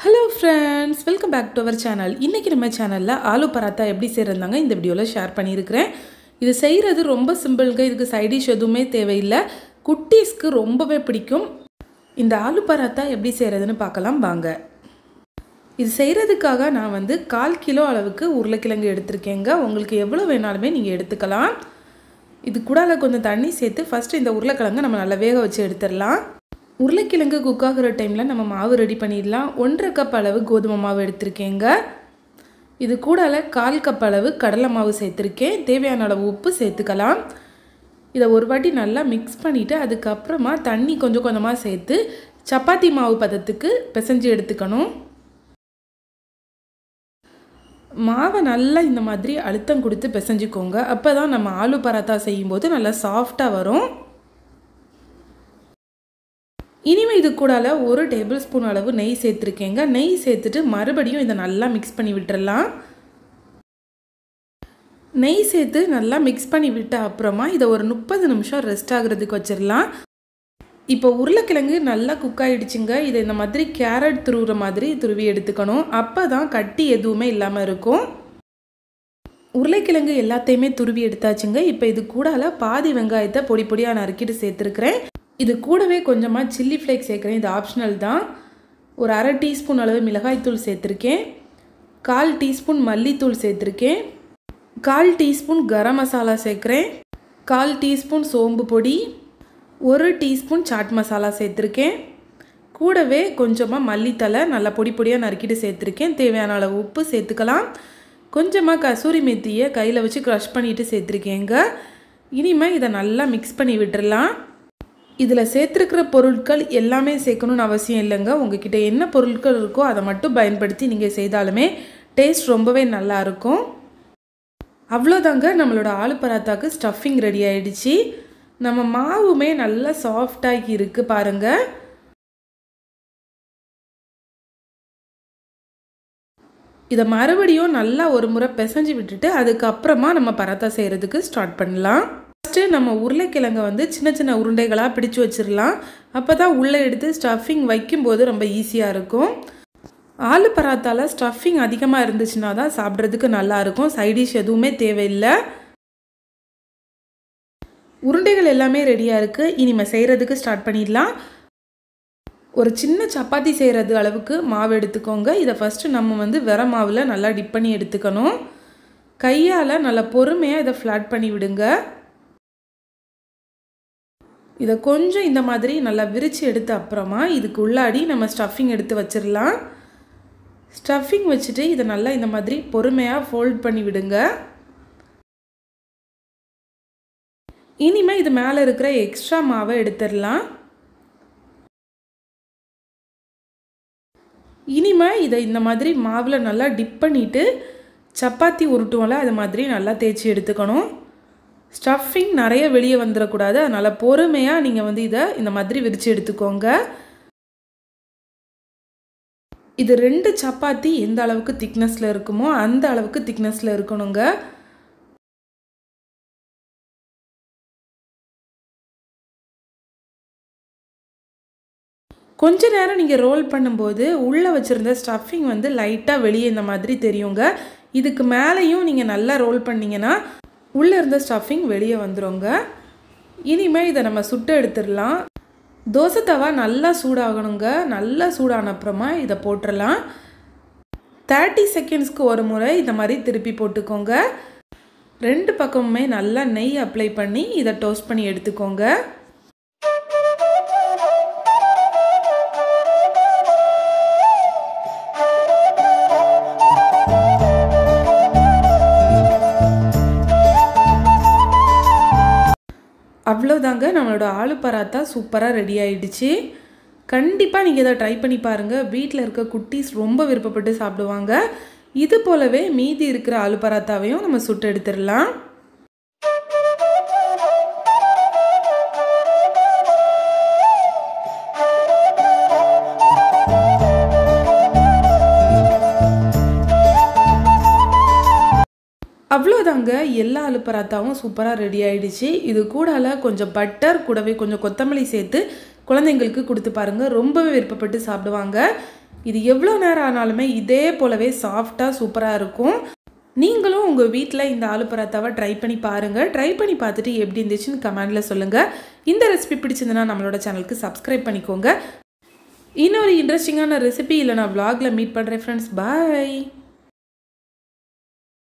hello friends welcome back to our channel இன்றைக்கி நம்ம சேனலில் ஆலு பராத்தா எப்படி செய்கிறதாங்க இந்த வீடியோவில் ஷேர் பண்ணியிருக்கிறேன் இது செய்கிறது ரொம்ப சிம்பிள்ங்க இதுக்கு சைடிஷ் எதுவுமே தேவையில்லை குட்டீஸ்க்கு ரொம்பவே பிடிக்கும் இந்த ஆலு பராத்தா எப்படி செய்கிறதுன்னு பார்க்கலாம் வாங்க இது செய்கிறதுக்காக நான் வந்து கால் கிலோ அளவுக்கு உருளைக்கிழங்கு எடுத்திருக்கேங்க உங்களுக்கு எவ்வளோ வேணாலுமே நீங்கள் எடுத்துக்கலாம் இது கூடால கொஞ்சம் தண்ணி சேர்த்து ஃபஸ்ட்டு இந்த உருளைக்கிழங்கை நம்ம நல்லா வேக வச்சு எடுத்துடலாம் உருளைக்கிழங்கு குக் ஆகிற டைமில் நம்ம மாவு ரெடி பண்ணிடலாம் ஒன்றரை கப் அளவு கோதுமை மாவு எடுத்திருக்கேங்க இது கூடால கால் கப் அளவு கடலை மாவு சேர்த்துருக்கேன் தேவையான அளவு உப்பு சேர்த்துக்கலாம் இதை ஒரு வாட்டி நல்லா மிக்ஸ் பண்ணிவிட்டு அதுக்கப்புறமா தண்ணி கொஞ்சம் கொஞ்சமாக சேர்த்து சப்பாத்தி மாவு பதத்துக்கு பிசைஞ்சு எடுத்துக்கணும் மாவை நல்லா இந்த மாதிரி அழுத்தம் கொடுத்து பிசைஞ்சுக்கோங்க அப்போ தான் நம்ம ஆலு பராத்தா செய்யும்போது நல்லா சாஃப்டாக வரும் இனிமேல் இது கூடால ஒரு டேபிள் ஸ்பூன் அளவு நெய் சேர்த்துருக்கேங்க நெய் சேர்த்துட்டு மறுபடியும் இதை நல்லா மிக்ஸ் பண்ணி விட்டுறலாம் நெய் சேர்த்து நல்லா மிக்ஸ் பண்ணி விட்ட அப்புறமா இதை ஒரு முப்பது நிமிஷம் ரெஸ்ட் ஆகுறதுக்கு வச்சிடலாம் இப்போ உருளைக்கிழங்கு நல்லா குக் ஆகிடுச்சுங்க இதை இந்த மாதிரி கேரட் துருவுற மாதிரி துருவி எடுத்துக்கணும் அப்போ தான் கட்டி எதுவுமே இல்லாமல் இருக்கும் உருளைக்கிழங்கு எல்லாத்தையுமே துருவி எடுத்தாச்சுங்க இப்போ இது கூடால பாதி வெங்காயத்தை பொடி பொடியாக நறுக்கிட்டு சேர்த்துருக்குறேன் இது கூடவே கொஞ்சமாக சில்லி ஃப்ளேக்ஸ் சேர்க்குறேன் இது ஆப்ஷனல் தான் ஒரு அரை டீஸ்பூன் அளவு மிளகாய்த்தூள் சேர்த்துருக்கேன் கால் டீஸ்பூன் மல்லித்தூள் சேர்த்துருக்கேன் கால் டீஸ்பூன் கரம் மசாலா சேர்க்குறேன் கால் டீஸ்பூன் சோம்பு பொடி ஒரு டீஸ்பூன் சாட் மசாலா சேர்த்துருக்கேன் கூடவே கொஞ்சமாக மல்லித்தலை நல்லா பொடி பொடியாக நறுக்கிட்டு சேர்த்துருக்கேன் தேவையான அளவு உப்பு சேர்த்துக்கலாம் கொஞ்சமாக கசூரி மெத்தியை கையில் வச்சு க்ரஷ் பண்ணிவிட்டு சேர்த்துருக்கேங்க இனிமேல் இதை நல்லா மிக்ஸ் பண்ணி விட்டுறலாம் இதில் சேர்த்துருக்கிற பொருட்கள் எல்லாமே சேர்க்கணும்னு அவசியம் இல்லைங்க உங்ககிட்ட என்ன பொருட்கள் இருக்கோ அதை மட்டும் பயன்படுத்தி நீங்கள் செய்தாலுமே டேஸ்ட் ரொம்பவே நல்லாயிருக்கும் அவ்வளோதாங்க நம்மளோட ஆலு பராத்தாக்கு ஸ்டஃபிங் ரெடி ஆயிடுச்சு நம்ம மாவுமே நல்லா சாஃப்டாகி இருக்குது பாருங்கள் இதை மறுபடியும் நல்லா ஒரு முறை பிசைஞ்சு விட்டுட்டு அதுக்கப்புறமா நம்ம பராத்தா செய்கிறதுக்கு ஸ்டார்ட் பண்ணலாம் ஃபஸ்ட்டு நம்ம உருளைக்கிழங்கை வந்து சின்ன சின்ன உருண்டைகளாக பிடிச்சு வச்சிடலாம் அப்போ தான் உள்ளே எடுத்து ஸ்டஃபிங் வைக்கும்போது ரொம்ப ஈஸியாக இருக்கும் ஆலு பராத்தாவில் ஸ்டஃபிங் அதிகமாக இருந்துச்சுன்னா தான் சாப்பிட்றதுக்கு நல்லாயிருக்கும் சைடிஷ் எதுவுமே தேவையில்லை உருண்டைகள் எல்லாமே ரெடியாக இருக்குது இனிமேல் செய்கிறதுக்கு ஸ்டார்ட் பண்ணிடலாம் ஒரு சின்ன சப்பாத்தி செய்கிறது அளவுக்கு மாவு எடுத்துக்கோங்க இதை ஃபஸ்ட்டு நம்ம வந்து வெற மாவில் நல்லா டிப் பண்ணி எடுத்துக்கணும் கையால் நல்லா பொறுமையாக இதை ஃப்ளாட் பண்ணி விடுங்க இதை கொஞ்சம் இந்த மாதிரி நல்லா விரித்து எடுத்த அப்புறமா இதுக்கு உள்ளாடி நம்ம ஸ்டஃபிங் எடுத்து வச்சிடலாம் ஸ்டஃபிங் வச்சுட்டு இதை நல்லா இந்த மாதிரி பொறுமையாக ஃபோல்ட் பண்ணி விடுங்க இனிமேல் இது மேலே இருக்கிற எக்ஸ்ட்ரா மாவை எடுத்துடலாம் இனிமேல் இதை இந்த மாதிரி மாவில் நல்லா டிப் பண்ணிவிட்டு சப்பாத்தி உருட்டுவோம்ல அது மாதிரி நல்லா தேய்ச்சி எடுத்துக்கணும் ஸ்டஃபிங் நிறைய வெளியே வந்துடக்கூடாது அதனால் பொறுமையாக நீங்கள் வந்து இதை இந்த மாதிரி விரித்து எடுத்துக்கோங்க இது ரெண்டு சப்பாத்தி எந்த அளவுக்கு திக்னஸில் இருக்குமோ அந்த அளவுக்கு திக்னஸில் இருக்கணுங்க கொஞ்ச நேரம் நீங்கள் ரோல் பண்ணும்போது உள்ளே வச்சுருந்த ஸ்டஃபிங் வந்து லைட்டாக வெளியே இந்த மாதிரி தெரியுங்க இதுக்கு மேலேயும் நீங்கள் நல்லா ரோல் பண்ணிங்கன்னா உள்ளே இருந்த ஸ்டஃபிங் வெளியே வந்துடுங்க இனிமேல் இதை நம்ம சுட்டு எடுத்துடலாம் தோசை தவா நல்லா சூடாகணுங்க நல்லா சூடான அப்புறமா இதை போட்டுடலாம் தேர்ட்டி செகண்ட்ஸ்க்கு ஒரு முறை இந்த மாதிரி திருப்பி போட்டுக்கோங்க ரெண்டு பக்கமுமே நல்லா நெய் அப்ளை பண்ணி இதை டோஸ்ட் பண்ணி எடுத்துக்கோங்க அவ்வளோதாங்க நம்மளோட ஆலு பராத்தா சூப்பராக ரெடி ஆயிடுச்சு கண்டிப்பாக நீங்கள் இதை ட்ரை பண்ணி பாருங்கள் வீட்டில் இருக்க குட்டீஸ் ரொம்ப விருப்பப்பட்டு சாப்பிடுவாங்க இது போலவே மீதி இருக்கிற ஆலு பராத்தாவையும் நம்ம சுட்டு எடுத்துடலாம் அவ்வளோதாங்க எல்லா ஆலு பராத்தாவும் சூப்பராக ரெடி ஆயிடுச்சு இது கூடால கொஞ்சம் பட்டர் கூடவே கொஞ்சம் கொத்தமல்லி சேர்த்து குழந்தைங்களுக்கு கொடுத்து பாருங்கள் ரொம்பவே விருப்பப்பட்டு சாப்பிடுவாங்க இது எவ்வளோ நேரம் ஆனாலுமே இதே போலவே சாஃப்டாக சூப்பராக இருக்கும் நீங்களும் உங்கள் வீட்டில் இந்த ஆலு பராத்தாவை ட்ரை பண்ணி பாருங்கள் ட்ரை பண்ணி பார்த்துட்டு எப்படி இருந்துச்சுன்னு கமெண்டில் சொல்லுங்கள் இந்த ரெசிபி பிடிச்சிருந்தனா நம்மளோட சேனலுக்கு சப்ஸ்கிரைப் பண்ணிக்கோங்க இன்னொரு இன்ட்ரெஸ்டிங்கான ரெசிபி இல்லை நான் vlogல மீட் பண்ணுறேன் ஃப்ரெண்ட்ஸ் பாய்